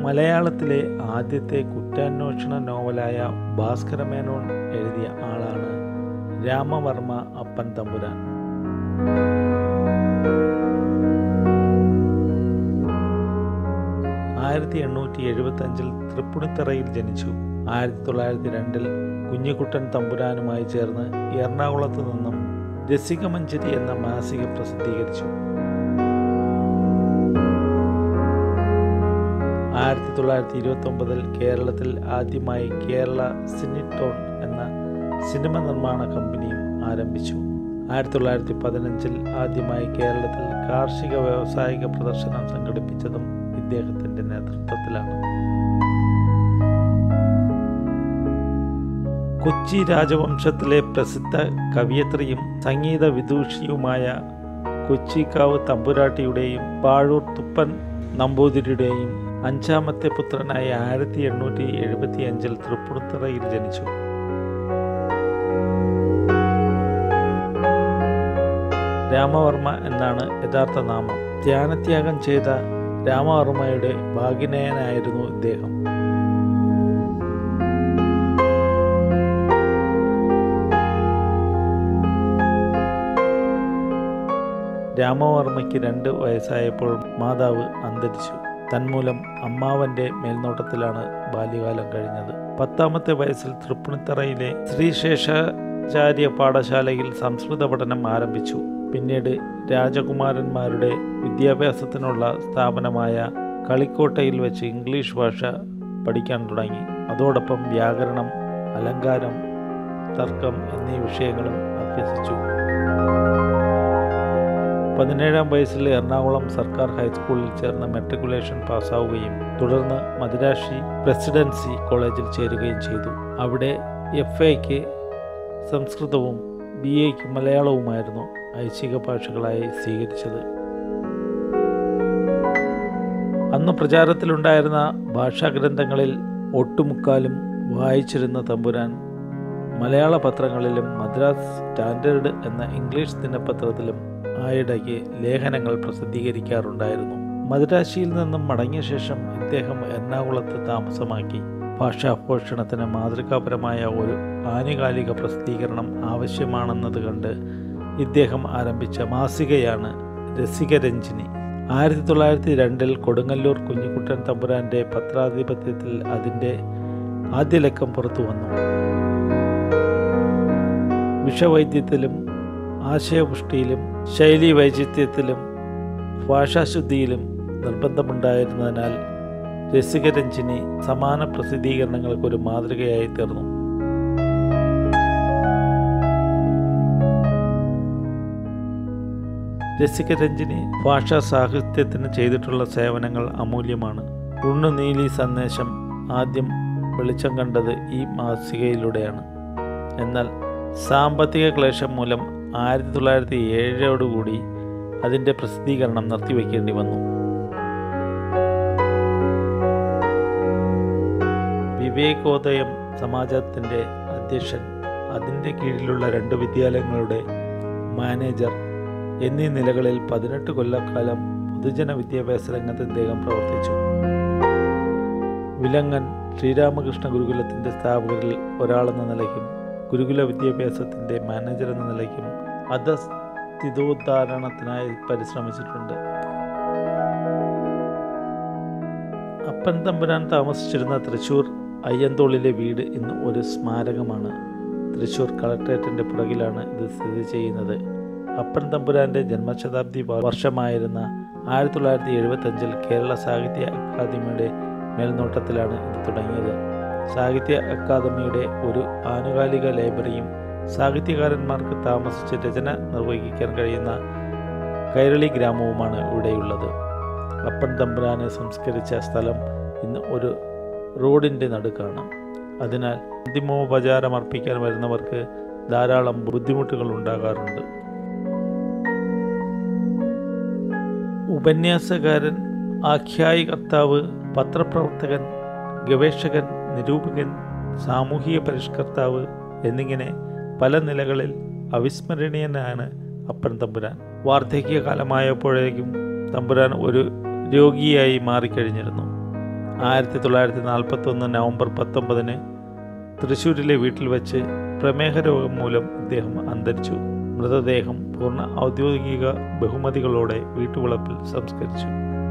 മലയാളത്തിലെ ആദ്യത്തെ കുറ്റാന്വേഷണ നോവലായ ഭാസ്കരമേനോൻ എഴുതിയ ആളാണ് രാമവർമ്മ അപ്പൻ തമ്പുരാൻ ആയിരത്തി എണ്ണൂറ്റി എഴുപത്തി അഞ്ചിൽ തൃപ്പുണിത്തറയിൽ ജനിച്ചു ആയിരത്തി തൊള്ളായിരത്തി രണ്ടിൽ കുഞ്ഞിക്കുട്ടൻ തമ്പുരാനുമായി ചേർന്ന് എറണാകുളത്ത് നിന്നും രസികമഞ്ചരി എന്ന മാസിക പ്രസിദ്ധീകരിച്ചു ആയിരത്തി തൊള്ളായിരത്തി ഇരുപത്തി ഒമ്പതിൽ കേരളത്തിൽ ആദ്യമായി കേരള സിനിറ്റോൺ എന്ന സിനിമ നിർമ്മാണ കമ്പനിയും ആരംഭിച്ചു ആയിരത്തി തൊള്ളായിരത്തി പതിനഞ്ചിൽ ആദ്യമായി കേരളത്തിൽ കാർഷിക വ്യാവസായിക പ്രദർശനം സംഘടിപ്പിച്ചതും ഇദ്ദേഹത്തിൻ്റെ നേതൃത്വത്തിലാണ് കൊച്ചി രാജവംശത്തിലെ പ്രസിദ്ധ കവിയത്രിയും സംഗീത വിദൂഷിയുമായ കൊച്ചിക്കാവ് തമ്പുരാട്ടിയുടെയും പാഴൂർ തുപ്പൻ നമ്പൂതിരിയുടെയും അഞ്ചാമത്തെ പുത്രനായ ആയിരത്തി എണ്ണൂറ്റി എഴുപത്തി അഞ്ചിൽ തൃപ്പൂണിത്തുറയിൽ ജനിച്ചു രാമവർമ്മ എന്നാണ് യഥാർത്ഥ നാമം ധ്യാനത്യാഗം ചെയ്ത രാമവർമ്മയുടെ ഭാഗിനേയനായിരുന്നു ഇദ്ദേഹം രാമവർമ്മയ്ക്ക് രണ്ട് വയസ്സായപ്പോൾ മാതാവ് അന്തരിച്ചു തന്മൂലം അമ്മാവന്റെ മേൽനോട്ടത്തിലാണ് ബാല്യകാലം കഴിഞ്ഞത് പത്താമത്തെ വയസ്സിൽ തൃപ്പൂണിത്തറയിലെ ശ്രീശേഷാചാര്യ പാഠശാലയിൽ സംസ്കൃത പഠനം ആരംഭിച്ചു പിന്നീട് രാജകുമാരന്മാരുടെ വിദ്യാഭ്യാസത്തിനുള്ള സ്ഥാപനമായ കളിക്കോട്ടയിൽ വെച്ച് ഇംഗ്ലീഷ് ഭാഷ പഠിക്കാൻ തുടങ്ങി അതോടൊപ്പം വ്യാകരണം അലങ്കാരം തർക്കം എന്നീ വിഷയങ്ങളും അഭ്യസിച്ചു പതിനേഴാം വയസ്സിൽ എറണാകുളം സർക്കാർ ഹൈസ്കൂളിൽ ചേർന്ന് മെട്രിക്കുലേഷൻ പാസ്സാവുകയും തുടർന്ന് മദിരാശി പ്രസിഡൻസി കോളേജിൽ ചേരുകയും ചെയ്തു അവിടെ എഫ് എക്ക് സംസ്കൃതവും ബി എക്ക് മലയാളവുമായിരുന്നു ഐച്ഛിക ഭാഷകളായി സ്വീകരിച്ചത് അന്ന് പ്രചാരത്തിലുണ്ടായിരുന്ന ഭാഷാഗ്രന്ഥങ്ങളിൽ ഒട്ടുമുക്കാലും വായിച്ചിരുന്ന തമ്പുരാൻ മലയാള പത്രങ്ങളിലും മദ്രാസ് സ്റ്റാൻഡേർഡ് എന്ന ഇംഗ്ലീഷ് ദിനപത്രത്തിലും ആയിടയ്ക്ക് ലേഖനങ്ങൾ പ്രസിദ്ധീകരിക്കാറുണ്ടായിരുന്നു മദ്രാശിയിൽ നിന്നും മടങ്ങിയ ശേഷം ഇദ്ദേഹം എറണാകുളത്ത് താമസമാക്കി ഭാഷാപോഷണത്തിന് മാതൃകാപരമായ ഒരു ആനുകാലിക പ്രസിദ്ധീകരണം ആവശ്യമാണെന്നത് കണ്ട് ഇദ്ദേഹം ആരംഭിച്ച മാസികയാണ് രസികരഞ്ജിനി ആയിരത്തി തൊള്ളായിരത്തി രണ്ടിൽ കൊടുങ്ങല്ലൂർ കുഞ്ഞിക്കുട്ടൻ തമ്പുരാൻ്റെ പത്രാധിപത്യത്തിൽ അതിൻ്റെ ആദ്യ ലക്കം പുറത്തു വന്നു വിഷവൈദ്യത്തിലും ആശയപുഷ്ടിയിലും ശൈലി വൈചിത്യത്തിലും ഭാഷാശുദ്ധിയിലും നിർബന്ധമുണ്ടായിരുന്നതിനാൽ രസികരഞ്ജിനി സമാന പ്രസിദ്ധീകരണങ്ങൾക്കൊരു മാതൃകയായി തീർന്നു രസികരഞ്ജിനി ഭാഷാ സാഹിത്യത്തിന് ചെയ്തിട്ടുള്ള സേവനങ്ങൾ അമൂല്യമാണ് ഉണ്ണുനീലി സന്ദേശം ആദ്യം വെളിച്ചം കണ്ടത് ഈ മാസികയിലൂടെയാണ് എന്നാൽ സാമ്പത്തിക ക്ലേശം മൂലം ആയിരത്തി തൊള്ളായിരത്തി ഏഴോടുകൂടി അതിൻ്റെ പ്രസിദ്ധീകരണം നിർത്തിവെക്കേണ്ടി വന്നു വിവേകോദയം സമാജത്തിൻ്റെ അധ്യക്ഷൻ അതിൻ്റെ കീഴിലുള്ള രണ്ട് വിദ്യാലയങ്ങളുടെ മാനേജർ എന്നീ നിലകളിൽ പതിനെട്ട് കൊല്ലക്കാലം പൊതുജന വിദ്യാഭ്യാസ രംഗത്ത് ഇദ്ദേഹം പ്രവർത്തിച്ചു വിലങ്ങൻ ശ്രീരാമകൃഷ്ണ ഗുരുകുലത്തിൻ്റെ സ്ഥാപകരിൽ ഒരാളെന്ന നിലയ്ക്കും ഗുരുകുല വിദ്യാഭ്യാസത്തിൻ്റെ മാനേജർ എന്ന നിലയ്ക്കും അധസ്ഥിതോദ്ധാരണത്തിനായി പരിശ്രമിച്ചിട്ടുണ്ട് അപ്പൻ തമ്പുരാൻ താമസിച്ചിരുന്ന തൃശ്ശൂർ അയ്യന്തോളിലെ വീട് ഇന്ന് ഒരു സ്മാരകമാണ് തൃശ്ശൂർ കളക്ട്രേറ്റിൻ്റെ പുറകിലാണ് ഇത് സ്ഥിതി ചെയ്യുന്നത് അപ്പൻ തമ്പുരാൻ്റെ ജന്മശതാബ്ദി വർഷമായിരുന്ന ആയിരത്തി തൊള്ളായിരത്തി എഴുപത്തഞ്ചിൽ കേരള സാഹിത്യ അക്കാദമിയുടെ മേൽനോട്ടത്തിലാണ് ഇത് തുടങ്ങിയത് സാഹിത്യ അക്കാദമിയുടെ ഒരു ആനുകാലിക ലൈബ്രറിയും സാഹിത്യകാരന്മാർക്ക് താമസിച്ച് രചന നിർവഹിക്കാൻ കഴിയുന്ന കൈരളി ഗ്രാമവുമാണ് ഇവിടെയുള്ളത് അപ്പൻ തമ്പുരാനെ സംസ്കരിച്ച സ്ഥലം ഇന്ന് ഒരു റോഡിൻ്റെ നടുക്കാണ് അതിനാൽ അന്തിമോപചാരം അർപ്പിക്കാൻ വരുന്നവർക്ക് ധാരാളം ബുദ്ധിമുട്ടുകൾ ഉണ്ടാകാറുണ്ട് ഉപന്യാസകാരൻ ആഖ്യായികർത്താവ് പത്രപ്രവർത്തകൻ ഗവേഷകൻ നിരൂപകൻ സാമൂഹിക പരിഷ്കർത്താവ് എന്നിങ്ങനെ പല നിലകളിൽ അവിസ്മരണീയനാണ് അപ്പൻ തമ്പുരാൻ വാർദ്ധക്യകാലമായപ്പോഴേക്കും തമ്പുരാൻ ഒരു രോഗിയായി മാറിക്കഴിഞ്ഞിരുന്നു ആയിരത്തി തൊള്ളായിരത്തി നാൽപ്പത്തൊന്ന് നവംബർ പത്തൊമ്പതിന് തൃശ്ശൂരിലെ വീട്ടിൽ വെച്ച് പ്രമേഹ രോഗം മൂലം ഇദ്ദേഹം അന്തരിച്ചു മൃതദേഹം പൂർണ്ണ ഔദ്യോഗിക ബഹുമതികളോടെ വീട്ടുവളപ്പിൽ സംസ്കരിച്ചു